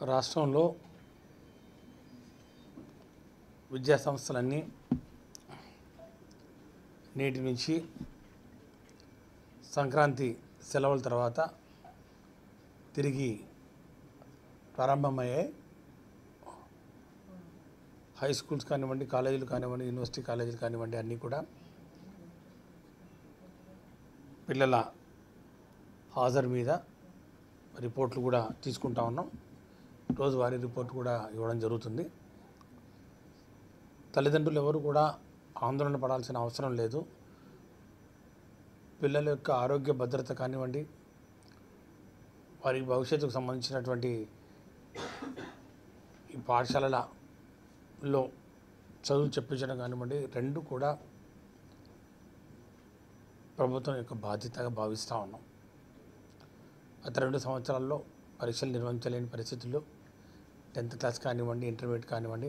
రాష్ట్రంలో విద్యా సంస్థలన్నీ నేటి నుంచి సంక్రాంతి సెలవుల తర్వాత తిరిగి ప్రారంభమయ్యాయి హై స్కూల్స్ కానివ్వండి కాలేజీలు కానివ్వండి యూనివర్సిటీ కాలేజీలు కానివ్వండి అన్నీ కూడా పిల్లల హాజరు మీద రిపోర్ట్లు కూడా తీసుకుంటా ఉన్నాం రోజువారీ రిపోర్ట్ కూడా ఇవ్వడం జరుగుతుంది తల్లిదండ్రులు ఎవరు కూడా ఆందోళన పడాల్సిన అవసరం లేదు పిల్లల యొక్క ఆరోగ్య భద్రత కానివ్వండి వారి భవిష్యత్తుకు సంబంధించినటువంటి ఈ పాఠశాలలలో చదువు చెప్పించడం కానివ్వండి రెండు కూడా ప్రభుత్వం యొక్క బాధ్యతగా భావిస్తూ ఉన్నాం గత రెండు సంవత్సరాల్లో పరీక్షలు నిర్వహించలేని పరిస్థితుల్లో టెన్త్ క్లాస్ కానివ్వండి ఇంటర్మీడియట్ కానివ్వండి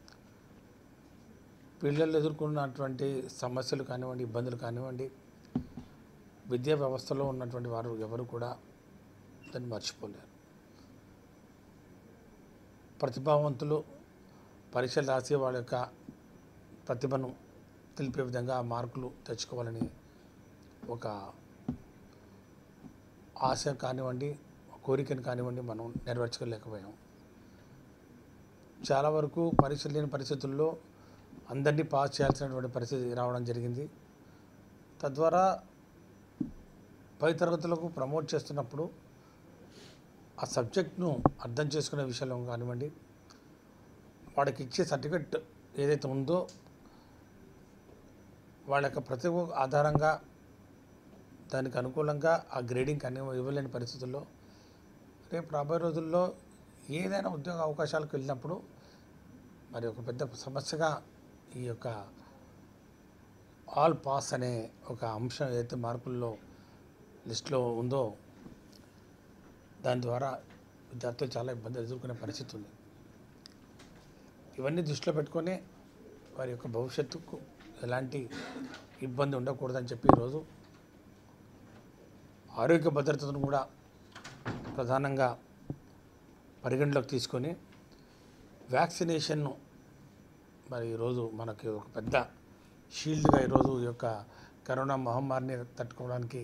పిల్లలు ఎదుర్కొన్నటువంటి సమస్యలు కానివ్వండి ఇబ్బందులు కానివ్వండి విద్యా వ్యవస్థలో ఉన్నటువంటి వారు ఎవరు కూడా దాన్ని మర్చిపోలేరు ప్రతిభావంతులు పరీక్షలు రాసే వాళ్ళ యొక్క ప్రతిభను తెలిపే విధంగా ఆ మార్కులు తెచ్చుకోవాలని ఒక ఆశ కానివ్వండి కోరికను కానివ్వండి మనం నెరవేర్చుకోలేకపోయాం చాలా వరకు పరీక్షలు లేని పరిస్థితుల్లో అందరినీ పాస్ చేయాల్సినటువంటి పరిస్థితి రావడం జరిగింది తద్వారా పై తరగతులకు ప్రమోట్ చేస్తున్నప్పుడు ఆ సబ్జెక్ట్ను అర్థం చేసుకునే విషయంలో కానివ్వండి వాడికి ఇచ్చే సర్టిఫికెట్ ఏదైతే ఉందో వాళ్ళ యొక్క ప్రతిభ ఆధారంగా దానికి అనుకూలంగా ఆ గ్రేడింగ్ కానీ ఇవ్వలేని పరిస్థితుల్లో రేపు రాబోయే రోజుల్లో ఏదైనా ఉద్యోగ అవకాశాలకు వెళ్ళినప్పుడు మరి ఒక పెద్ద సమస్యగా ఈ యొక్క ఆల్ పాస్ అనే ఒక అంశం ఏదైతే మార్కుల్లో లిస్టులో ఉందో దాని ద్వారా విద్యార్థులు చాలా ఇబ్బంది ఎదుర్కొనే పరిస్థితి ఉంది ఇవన్నీ దృష్టిలో పెట్టుకొని వారి యొక్క భవిష్యత్తుకు ఎలాంటి ఇబ్బంది ఉండకూడదని చెప్పి ఈరోజు ఆరోగ్య భద్రతను కూడా ప్రధానంగా పరిగణలోకి తీసుకొని వ్యాక్సినేషన్ను మరి ఈరోజు మనకి ఒక పెద్ద షీల్డ్గా ఈరోజు ఈ యొక్క కరోనా మహమ్మారిని తట్టుకోవడానికి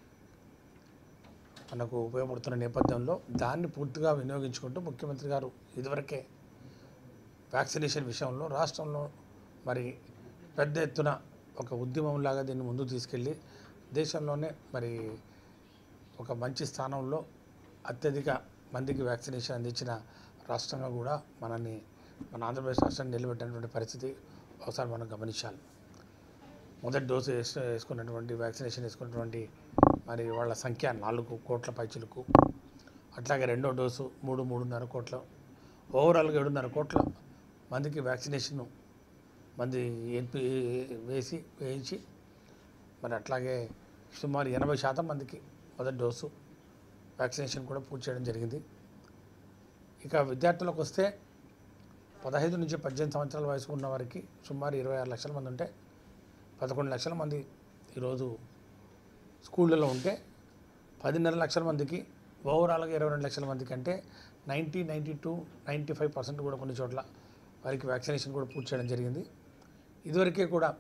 మనకు ఉపయోగపడుతున్న నేపథ్యంలో దాన్ని పూర్తిగా వినియోగించుకుంటూ ముఖ్యమంత్రి గారు ఇదివరకే వ్యాక్సినేషన్ విషయంలో రాష్ట్రంలో మరి పెద్ద ఎత్తున ఒక ఉద్యమంలాగా దీన్ని ముందుకు తీసుకెళ్ళి దేశంలోనే మరి ఒక మంచి స్థానంలో అత్యధిక మందికి వ్యాక్సినేషన్ అందించిన రాష్ట్రంగా కూడా మనల్ని మన ఆంధ్రప్రదేశ్ రాష్ట్రాన్ని నిలబెట్టినటువంటి పరిస్థితి ఒకసారి మనం గమనించాలి మొదటి డోసు వేసు వేసుకున్నటువంటి వ్యాక్సినేషన్ వేసుకున్నటువంటి మరి వాళ్ళ సంఖ్య నాలుగు కోట్ల పైచులకు అట్లాగే రెండో డోసు మూడు మూడున్నర కోట్ల ఓవరాల్గా ఏడున్నర కోట్ల మందికి వ్యాక్సినేషన్ మంది ఎంపీ వేసి వేయించి మరి అట్లాగే సుమారు ఎనభై శాతం మందికి మొదటి డోసు వ్యాక్సినేషన్ కూడా పూర్తి చేయడం జరిగింది ఇక విద్యార్థులకు వస్తే పదహైదు నుంచి పద్దెనిమిది సంవత్సరాల వయసు ఉన్న వారికి సుమారు ఇరవై ఆరు లక్షల మంది ఉంటే పదకొండు లక్షల మంది ఈరోజు స్కూళ్ళలో ఉంటే పదిన్నర లక్షల మందికి ఓవరాల్గా ఇరవై రెండు లక్షల మందికి అంటే ninety ninety two ninety five percent కూడా కొన్ని చోట్ల వారికి వ్యాక్సినేషన్ కూడా పూర్తి చేయడం జరిగింది ఇదివరకే కూడా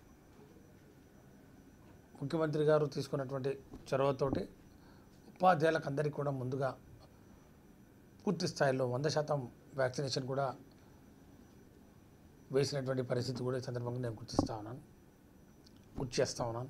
ముఖ్యమంత్రి గారు తీసుకున్నటువంటి చొరవతోటి ఉపాధ్యాయులకు అందరికీ కూడా ముందుగా పూర్తి స్థాయిలో వంద శాతం వ్యాక్సినేషన్ కూడా వేసినటువంటి పరిస్థితి కూడా ఈ సందర్భంగా నేను గుర్తిస్తా ఉన్నాను గుర్తు చేస్తా ఉన్నాను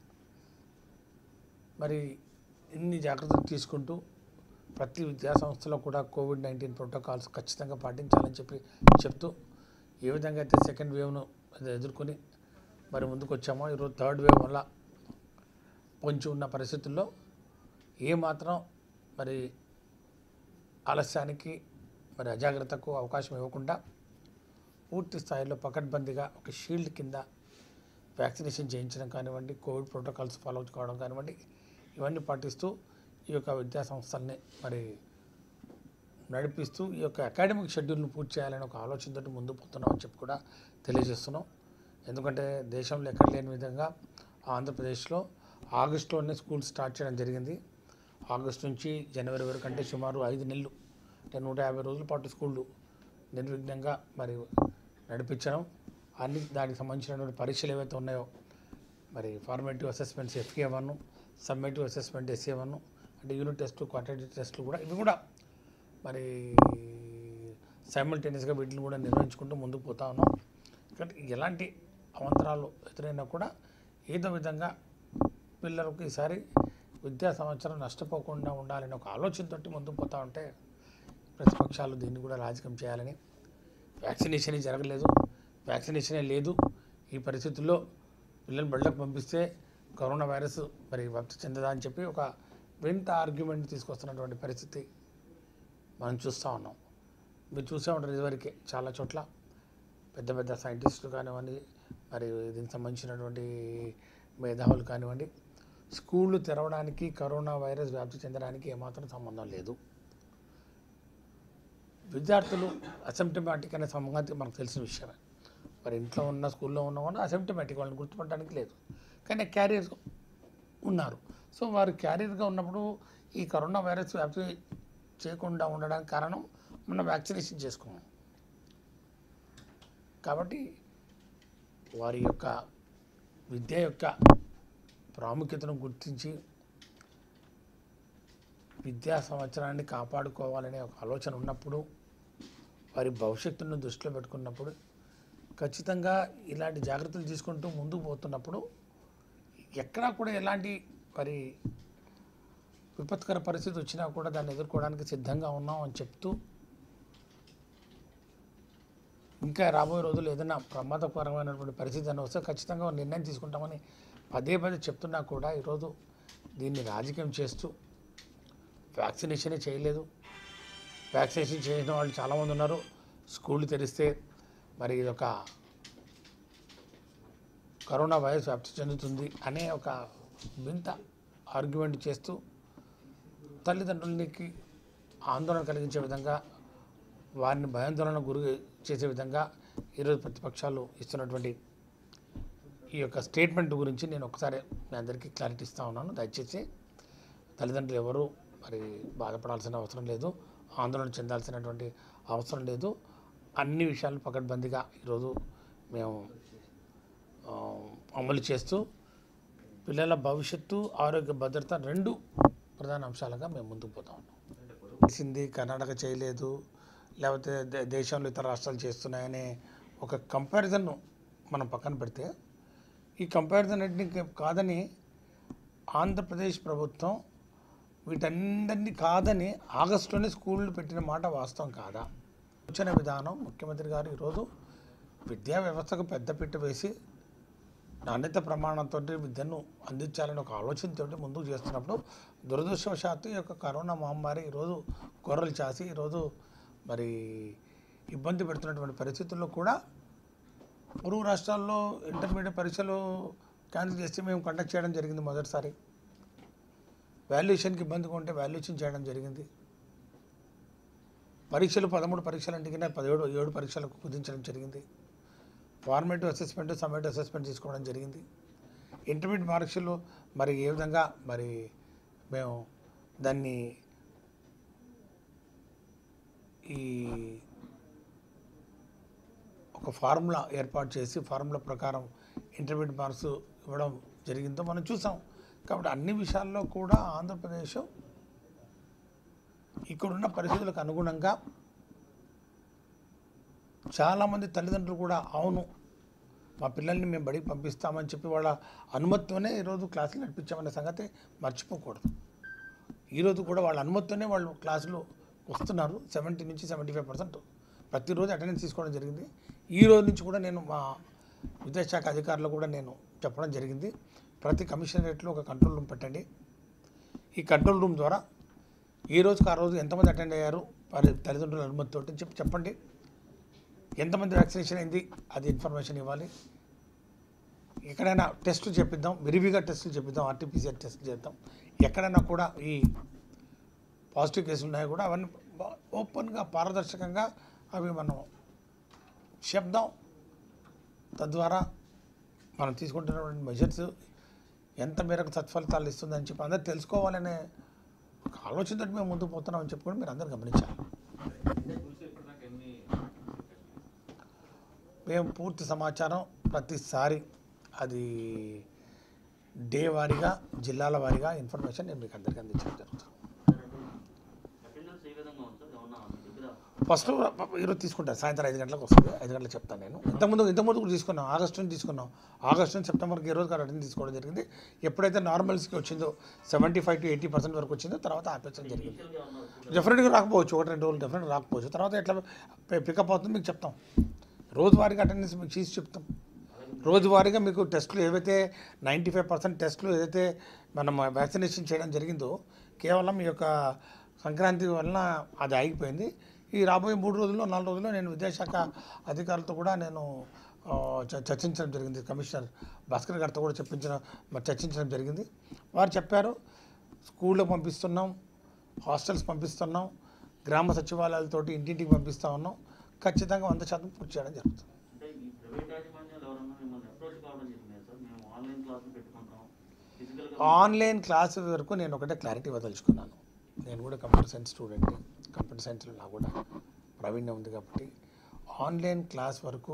మరి ఇన్ని జాగ్రత్తలు తీసుకుంటూ ప్రతి విద్యా సంస్థలో కూడా కోవిడ్ నైన్టీన్ ప్రోటోకాల్స్ ఖచ్చితంగా పాటించాలని చెప్పి చెప్తూ ఏ విధంగా అయితే సెకండ్ వేవ్ను ఎదుర్కొని మరి ముందుకు వచ్చామో ఈరోజు థర్డ్ వేవ్ వల్ల పొంచి ఉన్న పరిస్థితుల్లో ఏ మాత్రం మరి ఆలస్యానికి మరి అజాగ్రత్తకు అవకాశం ఇవ్వకుండా పూర్తి స్థాయిలో పకడ్బందీగా ఒక షీల్డ్ కింద వ్యాక్సినేషన్ చేయించడం కానివ్వండి కోవిడ్ ప్రోటోకాల్స్ ఫాలో కావడం కానివ్వండి ఇవన్నీ పాటిస్తూ ఈ యొక్క విద్యా సంస్థల్ని మరి నడిపిస్తూ ఈ యొక్క అకాడమిక్ షెడ్యూల్ను పూర్తి చేయాలని ఒక ఆలోచనతో ముందు పోతున్నామని చెప్పి కూడా తెలియజేస్తున్నాం ఎందుకంటే దేశంలో ఎక్కడ లేని విధంగా ఆంధ్రప్రదేశ్లో ఆగస్టులోనే స్కూల్ స్టార్ట్ చేయడం జరిగింది ఆగస్ట్ నుంచి జనవరి వరకు అంటే సుమారు ఐదు నెలలు అంటే నూట యాభై రోజుల పాటు స్కూళ్ళు నిర్విఘ్నంగా మరి నడిపించడం అన్ని దానికి సంబంధించినటువంటి పరీక్షలు ఏవైతే ఉన్నాయో మరి formative assessments FA one summative assessment SA one అంటే యూనిట్ టెస్ట్ క్వాంటిటీ టెస్టులు కూడా ఇవి కూడా మరి సైమల్టేనియస్గా వీటిని కూడా నిర్వహించుకుంటూ ముందుకు పోతా ఉన్నాం కానీ ఎలాంటి అవంతరాలు ఎదురైనా కూడా ఏదో విధంగా పిల్లలకు ఈసారి విద్యా సంవత్సరం నష్టపోకుండా ఉండాలని ఒక ఆలోచనతోటి ముందుకు పోతా ఉంటే ప్రతిపక్షాలు దీన్ని కూడా రాజకీయం చేయాలని వ్యాక్సినేషన్ జరగలేదు వ్యాక్సినేషనే లేదు ఈ పరిస్థితుల్లో పిల్లలు బళ్ళకు పంపిస్తే కరోనా వైరస్ మరి వ్యాప్తి చెందదా అని చెప్పి ఒక వింత ఆర్గ్యుమెంట్ తీసుకొస్తున్నటువంటి పరిస్థితి మనం చూస్తూ ఉన్నాం మీరు చూసే ఉంటారు ఇదివరకే చాలా చోట్ల పెద్ద పెద్ద సైంటిస్టులు కానివ్వండి మరి దీనికి సంబంధించినటువంటి మేధావులు కానివ్వండి స్కూళ్ళు తెరవడానికి కరోనా వైరస్ వ్యాప్తి చెందడానికి ఏమాత్రం సంబంధం లేదు విద్యార్థులు అసిమ్టమాటిక్ అనే సంగతి మనకు తెలిసిన విషయమే మరి ఇంట్లో ఉన్న స్కూల్లో ఉన్న వాళ్ళు అసిమ్టమాటిక్ వాళ్ళని గుర్తుపట్టడానికి లేదు కానీ క్యారియర్ ఉన్నారు సో వారు క్యారియర్గా ఉన్నప్పుడు ఈ కరోనా వైరస్ వ్యాప్తి చేయకుండా ఉండడానికి కారణం మనం వ్యాక్సినేషన్ చేసుకున్నాం కాబట్టి వారి యొక్క విద్య యొక్క ప్రాముఖ్యతను గుర్తించి విద్యా సంవత్సరాన్ని కాపాడుకోవాలనే ఒక ఆలోచన ఉన్నప్పుడు వారి భవిష్యత్తును దృష్టిలో పెట్టుకున్నప్పుడు ఖచ్చితంగా ఇలాంటి జాగ్రత్తలు తీసుకుంటూ ముందుకు పోతున్నప్పుడు ఎక్కడా కూడా ఎలాంటి మరి విపత్కర పరిస్థితి వచ్చినా కూడా దాన్ని ఎదుర్కోవడానికి సిద్ధంగా ఉన్నాం అని చెప్తూ ఇంకా రాబోయే రోజుల్లో ఏదైనా ప్రమాదకరమైనటువంటి పరిస్థితి అని వస్తే ఖచ్చితంగా ఒక నిర్ణయం తీసుకుంటామని పదే పదే చెప్తున్నా కూడా ఈరోజు దీన్ని రాజకీయం చేస్తూ వ్యాక్సినేషనే చేయలేదు వ్యాక్సినేషన్ చేసిన వాళ్ళు చాలామంది ఉన్నారు స్కూళ్ళు తెరిస్తే మరి ఇదొక కరోనా వైరస్ వ్యాప్తి చెందుతుంది అనే ఒక వింత ఆర్గ్యుమెంట్ చేస్తూ తల్లిదండ్రులకి ఆందోళన కలిగించే విధంగా వారిని భయాందోళన గురి చేసే విధంగా ఈరోజు ప్రతిపక్షాలు ఇస్తున్నటువంటి ఈ యొక్క స్టేట్మెంట్ గురించి నేను ఒకసారి మీ అందరికీ క్లారిటీ ఇస్తా ఉన్నాను దయచేసి తల్లిదండ్రులు ఎవరు మరి బాధపడాల్సిన అవసరం లేదు ఆందోళన చెందాల్సినటువంటి అవసరం లేదు అన్ని విషయాలు పకడ్బందీగా ఈరోజు మేము ఆ, అమలు చేస్తూ పిల్లల భవిష్యత్తు ఆరోగ్య భద్రత రెండు ప్రధాన అంశాలుగా మేము ముందుకు పోతా ఉన్నాం చేసింది కర్ణాటక చేయలేదు లేకపోతే దే- దేశంలో ఇతర రాష్ట్రాలు చేస్తున్నాయనే ఒక కంపారిజన్ మనం పక్కన పెడితే ఈ కంపారిజన్ అన్నింటినీ కాదని ఆంధ్రప్రదేశ్ ప్రభుత్వం వీటన్నింటినీ కాదని ఆగస్టులోనే స్కూళ్ళు పెట్టిన మాట వాస్తవం కాదా వచ్చిన విధానం ముఖ్యమంత్రి గారు ఈరోజు విద్యా వ్యవస్థకు పెద్దపీట వేసి నాణ్యత ప్రమాణంతో విద్యను అందించాలని ఒక ఆలోచనతో ముందుకు చేస్తున్నప్పుడు దురదృష్టవశాత్తు ఈ యొక్క కరోనా మహమ్మారి ఈరోజు గొర్రెలు చాసి ఈరోజు మరి ఇబ్బంది పెడుతున్నటువంటి పరిస్థితుల్లో కూడా పొరుగు రాష్ట్రాల్లో ఇంటర్మీడియట్ పరీక్షలు క్యాన్సిల్ చేసి మేము కండక్ట్ చేయడం జరిగింది మొదటిసారి వాల్యుయేషన్కి ఇబ్బందిగా ఉంటే వాల్యుయేషన్ చేయడం జరిగింది పరీక్షలు పదమూడు పరీక్షలు అంటే పదిహేడు ఏడు పరీక్షలకు కుదించడం జరిగింది ఫార్మేటివ్ అసెస్మెంట్ సమ్మేటివ్ అసెస్మెంట్ తీసుకోవడం జరిగింది ఇంటర్మీడియట్ మార్క్స్లు మరి ఏ విధంగా మరి మేము దాన్ని ఈ ఒక ఫార్ములా ఏర్పాటు చేసి ఫార్ములా ప్రకారం ఇంటర్మీడియట్ మార్క్స్ ఇవ్వడం జరిగిందో మనం చూసాం కాబట్టి అన్ని విషయాల్లో కూడా ఆంధ్రప్రదేశ్ ఇక్కడున్న పరిస్థితులకు అనుగుణంగా చాలామంది తల్లిదండ్రులు కూడా అవును మా పిల్లల్ని మేము బడికి పంపిస్తామని చెప్పి వాళ్ళ అనుమతితోనే ఈరోజు క్లాసులు నడిపించామనే సంగతి మర్చిపోకూడదు ఈరోజు కూడా వాళ్ళ అనుమతితోనే వాళ్ళు క్లాసులు వస్తున్నారు సెవెంటీ నుంచి సెవెంటీ ఫైవ్ పర్సెంట్ ప్రతిరోజు అటెండెన్స్ తీసుకోవడం జరిగింది ఈ రోజు నుంచి కూడా నేను మా విద్యాశాఖ అధికారులు కూడా నేను చెప్పడం జరిగింది ప్రతి కమిషనరేట్లో ఒక కంట్రోల్ రూమ్ పెట్టండి ఈ కంట్రోల్ రూమ్ ద్వారా ఈ రోజుకి ఆ రోజు ఎంతమంది అటెండ్ అయ్యారు వారి తల్లిదండ్రుల అనుమతితో చెప్పి చెప్పండి ఎంతమంది వ్యాక్సినేషన్ అయింది అది ఇన్ఫర్మేషన్ ఇవ్వాలి ఎక్కడైనా టెస్టులు చెప్పిద్దాం విరివిగా టెస్టులు చెప్పిద్దాం ఆర్టీపీసీఆర్ టెస్ట్ చేద్దాం ఎక్కడైనా కూడా ఈ పాజిటివ్ కేసులు ఉన్నాయో కూడా అవన్నీ బా- ఓపెన్గా పారదర్శకంగా అవి మనం చెప్దాం తద్వారా మనం తీసుకుంటున్నటువంటి మెజర్స్ ఎంత మేరకు సత్ఫలితాలు ఇస్తుందని చెప్పి అందరూ తెలుసుకోవాలనే ఒక ఆలోచనతో మేము ముందుకు పోతున్నామని చెప్పి కూడా మీరు అందరూ గమనించాలి మేము పూర్తి సమాచారం ప్రతిసారి అది డే వారీగా జిల్లాల వారీగా ఇన్ఫర్మేషన్ నేను మీకు అందరికీ అందించడం జరుగుతుంది అటెండెన్స్ ఏ విధంగా ఉంది సార్ ఏమన్నా మీ దగ్గర ఫస్ట్ ఈరోజు తీసుకుంటాను సాయంత్రం ఐదు గంటలకు వస్తుంది ఐదు గంటలకు చెప్తాను నేను ఇంతకుముందు ఇంతకుముందు కూడా తీసుకున్నాం ఆగస్టు నుంచి తీసుకున్నాం ఆగస్టు నుంచి సెప్టెంబర్కి ఈ రోజు అటెండ్ తీసుకోవడం జరిగింది ఎప్పుడైతే నార్మల్స్కి వచ్చిందో seventy five to eighty percent వరకు వచ్చిందో తర్వాత ఆపేయడం జరిగింది ఇనిషియల్గా ఏమన్నా వచ్చిందా? డెఫినెట్గా రాకపోవచ్చు ఒకటి రెండు రోజులు డెఫినెట్గా రాకపోవచ్చు తర్వాత ఎట్లా పికప్ అవుతుంది మీకు చెప్తాం రోజువారీగా అటెండెన్స్ మీకు చేసి చెప్తాం రోజువారీగా మీకు టెస్టులు ఏవైతే నైంటీ ఫైవ్ పర్సెంట్ టెస్టులు ఏదైతే మనం వ్యాక్సినేషన్ చేయడం జరిగిందో కేవలం ఈ యొక్క సంక్రాంతి వలన అది ఆగిపోయింది ఈ రాబోయే మూడు రోజుల్లో నాలుగు రోజుల్లో నేను విద్యాశాఖ అధికారులతో కూడా నేను ఆ, చ- చర్చించడం జరిగింది కమిషనర్ భాస్కర్ గారితో కూడా చెప్పించడం మరి చర్చించడం జరిగింది వారు చెప్పారు స్కూళ్ళకు పంపిస్తున్నాం హాస్టల్స్ పంపిస్తున్నాం గ్రామ సచివాలయాలతోటి ఇంటింటికి పంపిస్తూ ఉన్నాం ఖచ్చితంగా వంద శాతం పూర్తి చేయడం జరుగుతుంది అంటే ఈ ప్రైవేట్ యాజమాన్యాలు ఎవరన్నా మిమ్మల్ని అప్రోచ్ కావడం జరిగింది సార్ మేము ఆన్లైన్ క్లాసులు పెట్టుకుంటాం ఫిజికల్గా ఆన్లైన్ క్లాస్ వరకు నేను ఒకటే క్లారిటీ వదలుచుకున్నాను నేను కూడా కంప్యూటర్ సైన్స్ స్టూడెంట్ కంప్యూటర్ సైన్స్లో నాకు కూడా ప్రావీణ్యం ఉంది కాబట్టి ఆన్లైన్ క్లాస్ వరకు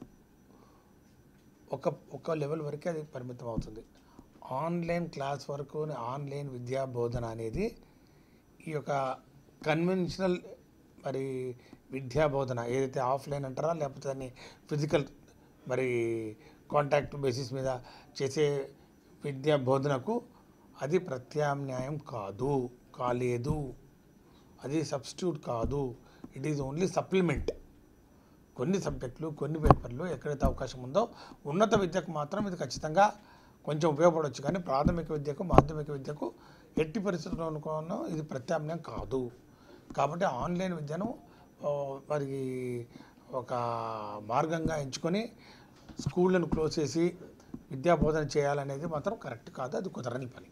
ఒక ఒక లెవెల్ వరకే అది పరిమితం అవుతుంది ఆన్లైన్ క్లాస్ వరకు ఆన్లైన్ విద్యా బోధన అనేది ఈ యొక్క కన్వెన్షనల్ మరి విద్యా బోధన ఏదైతే ఆఫ్లైన్ అంటారా లేకపోతే దాన్ని ఫిజికల్ మరి కాంటాక్ట్ బేసిస్ మీద చేసే విద్యా బోధనకు అది ప్రత్యామ్నాయం కాదు కాలేదు అది సబ్స్టిట్యూట్ కాదు ఇట్ ఈజ్ ఓన్లీ సప్లిమెంట్ కొన్ని సబ్జెక్టులు కొన్ని పేపర్లు ఎక్కడైతే అవకాశం ఉందో ఉన్నత విద్యకు మాత్రం ఇది ఖచ్చితంగా కొంచెం ఉపయోగపడవచ్చు కానీ ప్రాథమిక విద్యకు మాధ్యమిక విద్యకు ఎట్టి పరిస్థితుల్లోనూ ఇది ప్రత్యామ్నాయం కాదు కాబట్టి ఆన్లైన్ విద్యను ఆ, మరి ఒక మార్గంగా ఎంచుకొని స్కూళ్ళను క్లోజ్ చేసి విద్యా బోధన చేయాలనేది మాత్రం కరెక్ట్ కాదు అది కుదరని పని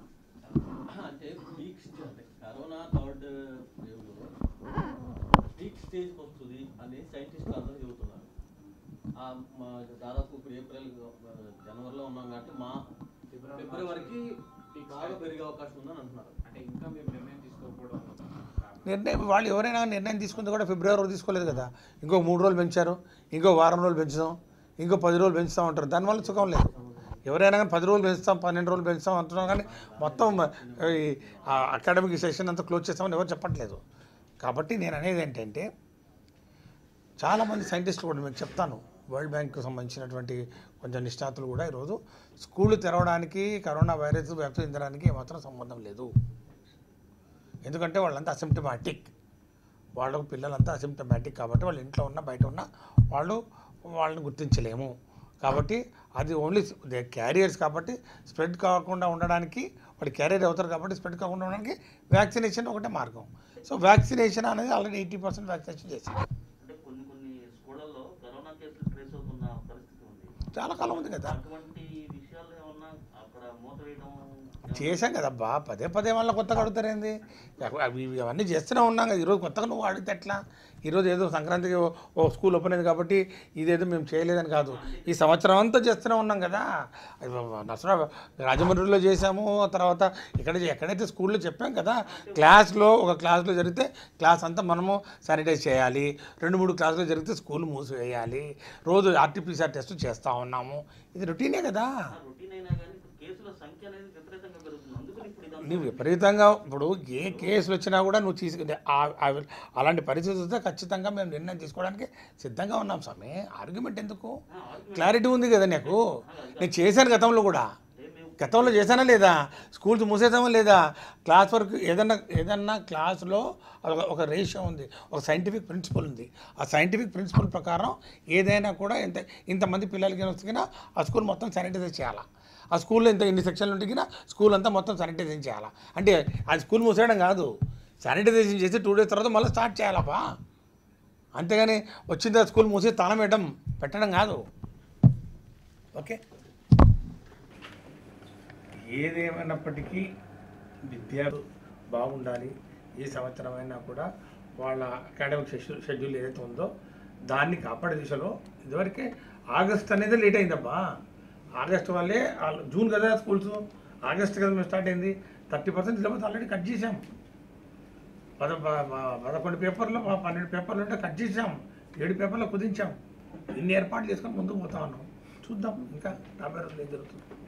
అంటే పీక్ స్టేజ్ అంటే కరోనా థర్డ్ వేవ్లో పీక్ స్టేజ్కి వస్తుంది అని సైంటిస్టులు అందరూ చెబుతున్నారు ఆ, మా దాదాపు ఇప్పుడు ఏప్రిల్ ఆ, జనవరిలో ఉన్నాం కాబట్టి మా ఫిబ్రవరికి బాగా పెరిగే అవకాశం ఉందని అంటున్నారు అంటే ఇంకా మేము నిర్ణయం తీసుకోకపోవడం నిర్ణయం వాళ్ళు ఎవరైనా నిర్ణయం తీసుకుంది కూడా ఫిబ్రవరి వరకు తీసుకోలేదు కదా ఇంకో మూడు రోజులు పెంచారు ఇంకో వారం రోజులు పెంచుదాం ఇంకో పది రోజులు పెంచుతాం అంటారు దానివల్ల సుఖం లేదు ఎవరైనా కానీ పది రోజులు పెంచుతాం పన్నెండు రోజులు పెంచుతాం అంటున్నాం కానీ మొత్తం ఈ అకాడమిక్ సెషన్ అంతా క్లోజ్ చేస్తామని ఎవరు చెప్పట్లేదు కాబట్టి నేను అనేది ఏంటంటే చాలామంది సైంటిస్టులు కూడా మీకు చెప్తాను వరల్డ్ బ్యాంక్కి సంబంధించినటువంటి కొంచెం నిష్ణాతులు కూడా ఈరోజు స్కూళ్ళు తెరవడానికి కరోనా వైరస్ వ్యాప్తి చెందడానికి ఏమాత్రం సంబంధం లేదు ఎందుకంటే వాళ్ళంతా అసిమ్టమాటిక్ వాళ్ళకు పిల్లలంతా అసిమ్టమాటిక్ కాబట్టి వాళ్ళు ఇంట్లో ఉన్న బయట ఉన్న వాళ్ళు వాళ్ళని గుర్తించలేము కాబట్టి అది ఓన్లీ దే క్యారియర్స్ కాబట్టి స్ప్రెడ్ కాకుండా ఉండడానికి వాళ్ళు క్యారియర్ అవుతారు కాబట్టి స్ప్రెడ్ కాకుండా ఉండడానికి వ్యాక్సినేషన్ ఒకటే మార్గం సో వ్యాక్సినేషన్ అనేది ఆల్రెడీ ఎయిటీ పర్సెంట్ వ్యాక్సినేషన్ చేశారు అంటే కొన్ని కొన్ని స్కూళ్ళల్లో కరోనా కేసులు ట్రేస్ అవుతున్న పరిస్థితి ఉంది చాలా కాలం ఉంది కదా అటువంటి విషయాలు ఏమన్నా అక్కడ మూత వేయడం చేశాం కదబ్బా పదే పదే మళ్ళీ కొత్తగా అడుగుతారేంది అవి ఇవి అవన్నీ చేస్తూనే ఉన్నాం కదా ఈరోజు కొత్తగా నువ్వు అడిగితే ఎట్లా ఈరోజు ఏదో సంక్రాంతికి ఓ- ఓ స్కూల్ ఓపెన్ అయింది కాబట్టి ఇదేదో మేము చేయలేదని కాదు ఈ సంవత్సరం అంతా చేస్తూనే ఉన్నాం కదా అది నసరా రాజమండ్రిలో చేసాము తర్వాత ఇక్కడ ఎక్కడైతే స్కూల్లో చెప్పాం కదా క్లాస్లో ఒక క్లాస్లో జరిగితే క్లాస్ అంతా మనము శానిటైజ్ చేయాలి రెండు మూడు క్లాసులు జరిగితే స్కూల్ మూసివేయాలి రోజు ఆర్టీపీసీఆర్ టెస్ట్ చేస్తూ ఉన్నాము ఇది రొటీనే కదా రొటీన్ అయినా కానీ ఇప్పుడు కేసుల సంఖ్య అనేది విపరీతంగా పెరుగుతుంది అందుకని ఇప్పుడు ఇదంతా నువ్వు విపరీతంగా ఇప్పుడు ఏ కేసులు వచ్చినా కూడా నువ్వు తీసుకుంటే ఆ- ఆ- అలాంటి పరిస్థితి వస్తే ఖచ్చితంగా మేము నిర్ణయం తీసుకోవడానికి సిద్ధంగా ఉన్నాం స్వామి ఆర్గ్యుమెంట్ ఎందుకు క్లారిటీ ఉంది కదా నీకు నేను చేశాను గతంలో కూడా గతంలో చేశానా లేదా స్కూల్స్ మూసేసామా లేదా క్లాస్ వర్క్ ఏదన్నా ఏదన్నా క్లాస్లో ఒక- ఒక రేషియో ఉంది ఒక సైంటిఫిక్ ప్రిన్సిపల్ ఉంది ఆ సైంటిఫిక్ ప్రిన్సిపల్ ప్రకారం ఏదైనా కూడా ఇంత ఇంతమంది పిల్లలకి వస్తున్నా ఆ స్కూల్ మొత్తం శానిటైజ్ చేయాలా ఆ స్కూల్లో ఇంత ఇన్ని సెక్షన్లు ఉంటే స్కూల్ అంతా మొత్తం శానిటైజేషన్ చేయాలా అంటే ఆ స్కూల్ మూసేయడం కాదు శానిటైజేషన్ చేసి టూ డేస్ తర్వాత మళ్ళీ స్టార్ట్ చేయాలపా అంతేగాని వచ్చిన తర్వాత స్కూల్ మూసి తాళం వేయడం పెట్టడం కాదు ఓకే ఏదేమైనప్పటికీ విద్య బాగుండాలి ఈ సంవత్సరం అయినా కూడా వాళ్ళ అకాడమిక్ షెడ్యూల్ షెడ్యూల్ ఏదైతే ఉందో దాన్ని కాపాడే దిశలో ఇదివరకే ఆగస్ట్ అనేది లేట్ అయిందబ్బా ఆగస్ట్ వల్లే ఆ- జూన్ కదా స్కూల్స్ ఆగస్ట్ కదా మేము స్టార్ట్ అయింది thirty percent syllabus already cut చేసాం పద ప- ప- పదకొండు పేపర్లు ప- పన్నెండు పేపర్లు ఉంటే కట్ చేసాం ఏడు పేపర్లు కుదించాం ఇన్ని ఏర్పాట్లు చేసుకొని ముందుకు పోతా ఉన్నాం చూద్దాం ఇంకా రాబోయే రోజులు ఏం జరుగుతుంది